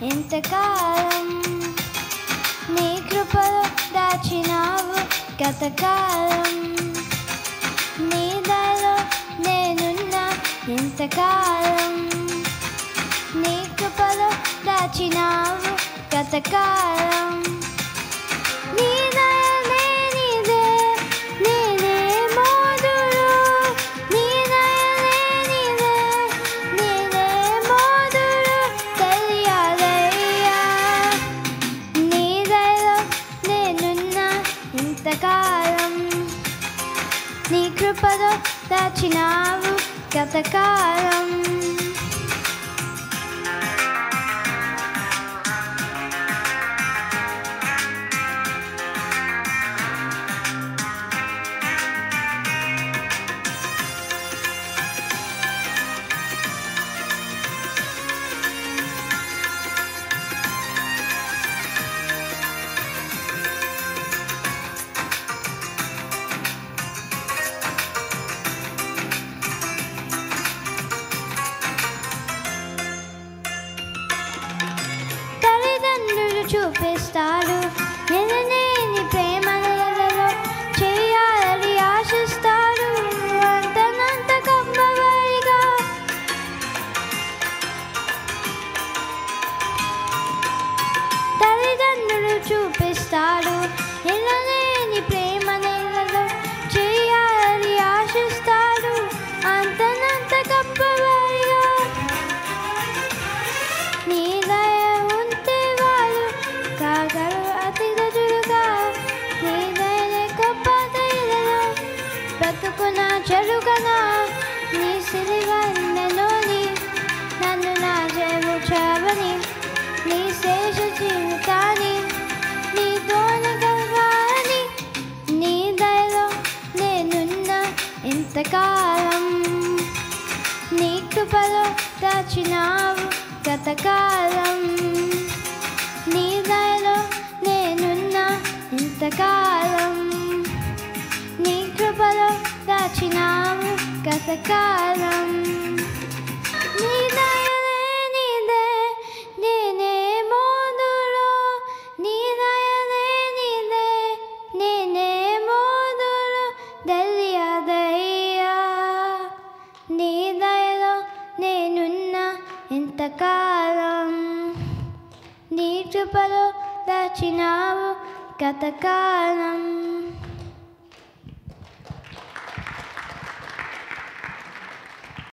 ఎంతకాలం నీ కృపలో దాచినావు గతకాలం నీ దయలో నేనున్నా ఎంతకాలం నీ కృపలో దాచినావు గతకాలం నీ దయనే నీదే నేనే మోదురు నీ దయనే నీదే నేనే మోదురు తెలియాలయ్యా నీ దయలో నేనున్నా ఇంతకాలం నీ కృపలో దాచినావు గతకాలం తల్లిదండ్రులు చూపిస్తారు ఎనలేని ప్రేమలలో చేయాలని ఆశిస్తారు అంతనంత కమ్మవారిగా తల్లిదండ్రులు చూపిస్తారు ఎనలేని ప్రేమ నెలలో చేయాలని ఆశిస్తారు అంతనంత గొప్పవారిగా నీ దయ ఉంటే వాళ్ళు కాగరు అతి గజులుగా నీ దయ గొప్ప దయలో బ్రతుకున చెరుగనా నీ సిరివన్నెలోని నన్ను నా జయము చావని నీ శేష జీవితాన్ని నీ దోనగలని నీ దయలో నేనున్న ఎంతకాలం నీ కృపలో దాచినావు గతకాలం నీ దయలో నేనున్న ఇంతకాలం నీ కృపలో దాచినావు గతకాలం నీ దయలే నీదే నేనే మోదులో నీ దయలే నీదే నేనే మోదులో దయ్యా నీ దయలో నేనున్న ఇంతకాలం నీ కృపలో దాచినావు గతకాలం